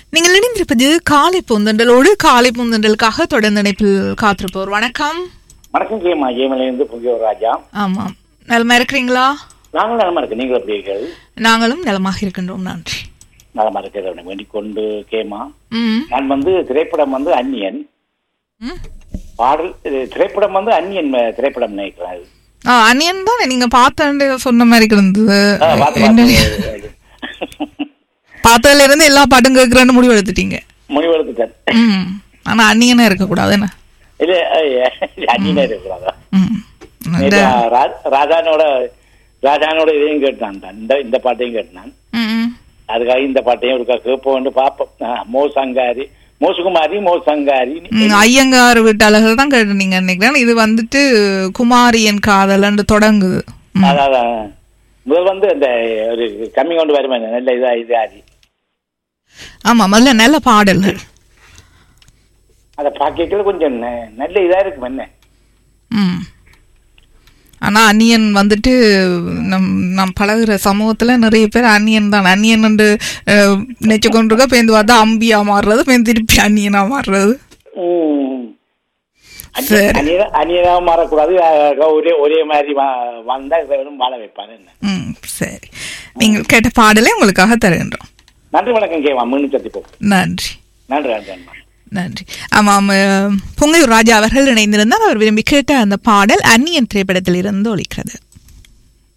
நீங்கள் இணைந்திருப்பது காலை பூந்தண்டலோடு காலை பூந்தண்டலுக்காக தொடர்ந்து இணைப்பில் காத்திருப்போர் வணக்கம் வணக்கம் கேமா ஜெயமலையிலிருந்து புதியோர் ராஜா ஆமாம் நலமா இருக்கிறீங்களா நாங்களும் நலமா இருக்கு நீங்கள் எப்படி இருக்கீர்கள் நாங்களும் நலமாக இருக்கின்றோம் நன்றி நலமா இருக்கிறத வேண்டிக் கொண்டு கேமா ம் நான் வந்து திரைப்படம் வந்து அந்நியன் ம். பாடல் இது திரைப்படம் வந்து அந்நியன் ம- திரைப்படம் நினைக்கிறேன் அது. ஆ அனியன் தான் நீங்க பார்த்த சொன்ன மாதிரி இருந்தது ஆ, பார்த்து என்ன- பார்த்து. பார்த்ததுல இருந்து எல்லா பாட்டும் கேட்கிறேன்னு முடிவு எடுத்துட்டீங்க முடிவெடுத்துட்டேன் ம் ஆனா அந்நியனா இருக்கக்கூடாது என்ன இல்ல அஹ், அந்நியனே இருக்கிறாங்க ம் நேத்து ரா- ராஜானோட ராஜானோட இதையும் கேட்டான் தான். இந்த இந்த பாட்டையும் கேட்டான் ம், ம். அதுக்காக இந்த பாட்டையும் ஒரு கேட்போம் பார்ப்போம் ஆ, மோ சங்காரி மோசுகுமாரி மோ சங்காரி ம், ஐயங்கார் வீட்டு அழகர் தான் கேட்டுனீங்க நினைக்கிறேன் இது வந்துட்டு குமாரியன் காதலன்னு தொடங்குது ம். அதான் முதல் வந்து அந்த ஒரு கம்மி கொண்டு வருமே நல்ல இதா இதாதி ஆமா முதல்ல நல்ல பாடல்கள் அதை பாக்கெட்டில் கொஞ்சம் ந- நல்ல இதா இருக்கும் என்ன ம் ஆனா அந்நியன் வந்துட்டு நம் நம் பழகுற சமூகத்துல நிறைய பேர் அந்நியன் தான் அந்நியன் என்று நினைச்சு கொண்டிருக்க பேந்து பார்த்தா அம்பியா மாறுறது பேந்து திருப்பி அந்நியனா மாறுறது ம். அந்நிய- சரி. அந்நிய- அந்நியனாக மாறக்கூடாது அஹ் ஒரே ஒரே மாதிரி வா- வந்தா இவரும் வாழ வைப்பாரு என்ன ம் சரி நீங்கள் கேட்ட பாடலை உங்களுக்காக தருகின்றோம் நன்றி வணக்கம் கேவா மீண்டும் சந்திப்போம் நன்றி நன்றி நன்றி அண்ணா. நன்றி ஆமாம் அஹ், புங்கையூர் ராஜா அவர்கள் இணைந்திருந்தால் அவர் விரும்பி கேட்ட அந்த பாடல் அந்நியன் திரைப்படத்தில் இருந்து ஒலிக்கிறது